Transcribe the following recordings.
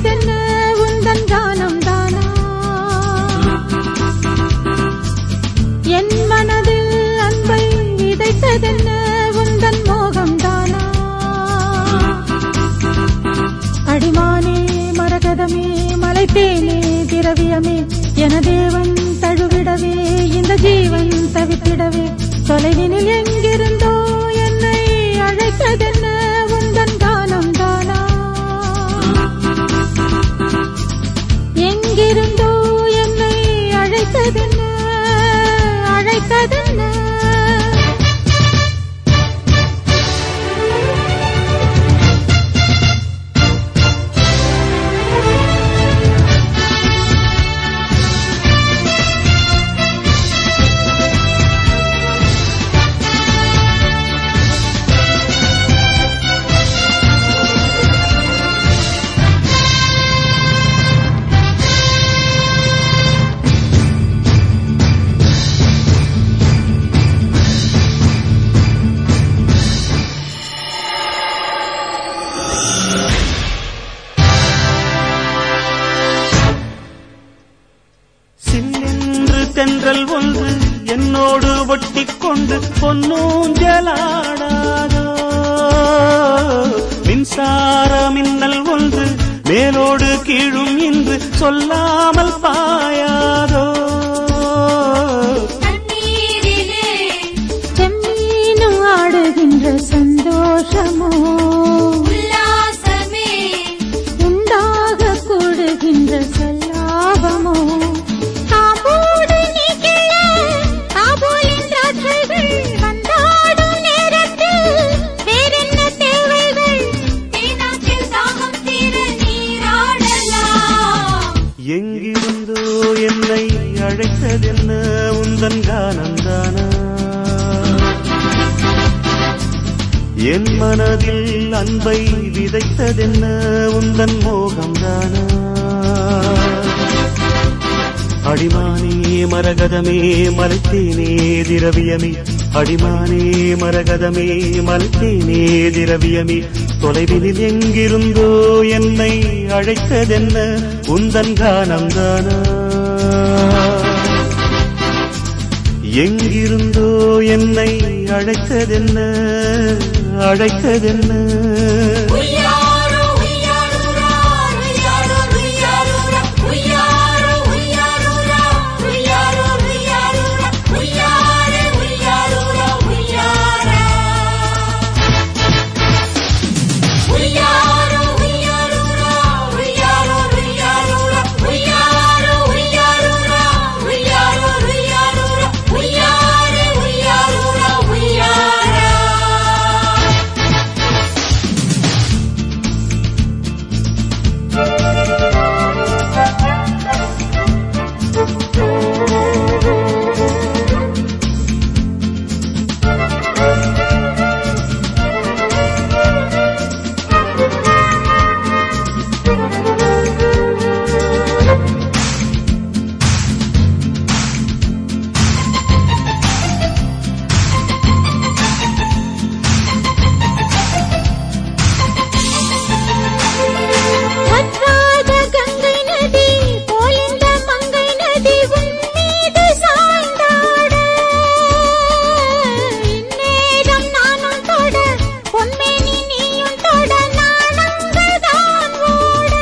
அழைத்ததென்ன உந்தன் கானம் தானா என் மனதில் அன்பை விதைத்ததென்ன உந்தன் மோகம் தானா அடிமானே மரகதமே மலைத்தேனே திரவியமே என தேவன் தழுவிடவே இந்த ஜீவன் தவித்திடவே தொலைவினில் எங்கிருந்தோ என்னை அழைத்ததென்ன உந்தன் கானம் தானா எங்கிருந்தோ என்னை அழைத்ததென்ன அழைத்ததென்ன சின்னென்று தென்றல் ஒன்று என்னோடு ஒட்டிக் கொண்டு பொன்னூஞ்சலாடாதோ மின்சார மின்னல் ஒன்று மேலோடு கீழும் இன்று சொல்லாமல் பாயாதோ தண்ணீரிலே செம்மீனும் ஆடுகின்ற சந்தோஷமோ உல்லாசமே உண்டாக கூடுகின்ற சல்லாபமோ காம்போடு நீக்கிய காபூலின் ராட்சைகள் வந்தாடும் நேரத்தில் வேறென்ன தேவைகள் தேனாற்றில் தாகம் தீர நீராடலாம் எங்கிருந்தோ என்னை அழைத்ததென்ன உந்தன் கானந்தானா என் மனதில் அன்பை விதைத்ததென்ன உந்தன் மோகம்தானா அடிமானே மரகதமே மலைத்தேனே திரவியமே அடிமானே மரகதமே மலைத்தேனே திரவியமே தொலைவினில் எங்கிருந்தோ என்னை அழைத்ததென்ன உந்தன் கானம்தானா எங்கிருந்தோ என்னை அழைத்ததென்ன அழைத்ததென்ன உய்யாரோ உய்யாரூரா உய்யாரோ உய்யாரூரா உய்யாரோ உய்யாரூரா உய்யாரோ உய்யாரூரா உய்யாரே உய்யாரூரா உய்யாரா உய்யாரோ உய்யாரூரா உய்யாரோ உய்யாரூரா உய்யாரோ உய்யாரூரா உய்யாரோ உய்யாரூரா உய்யாரே உய்யாரூரா உய்யாரா வற்றாத கங்கை நதி போலிந்த மங்கை நதி உன் மீது சாய்ந்தாட இந்நேரம் நானும் தொட பொன்மேனி நீயும் தொட நாணங்கள்தான் ஓட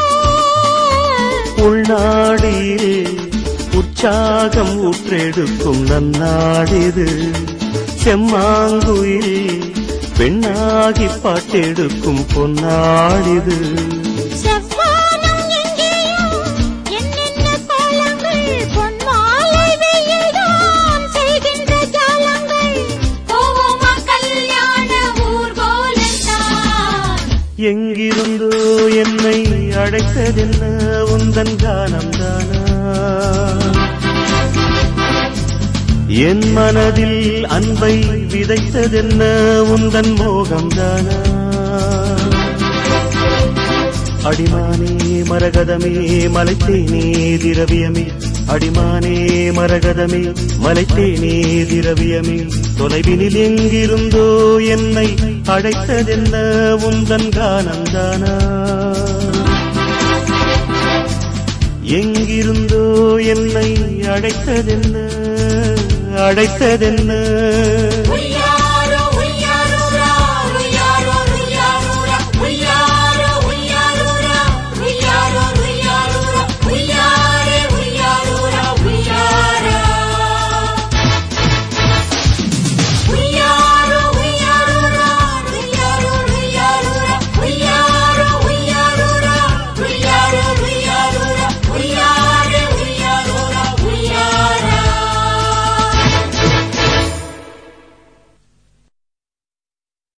உள்நாடியில் உற்சாகம் ஊற்றெடுக்கும் நன்னாடிது செம்மாங்குயில் பெண்ணாகி பாட்டெடுக்கும் பொன்னாடிது செவ்வானம் எங்கேயும் என்னென்ன கோலங்கள் பொன்மாலை வெயில்தான் செய்கின்ற ஜாலங்கள் போவோமா கல்யாண ஊர்கோலந்தான் எங்கிருந்தோ என்னை அழைத்ததென்ன உந்தன் கானம்தானா என் மனதில் அன்பை விதைத்ததென்ன உந்தன் மோகம்தானா அடிமானே மரகதமே மலைத்தேனே திரவியமே அடிமானே மரகதமே மலைத்தேனே திரவியமே தொலைவினில் எங்கிருந்தோ என்னை அழைத்ததென்ன உந்தன் கானந்தானா என்னை அழைத்ததென்ன அழைத்ததென்ன உய்யாரோ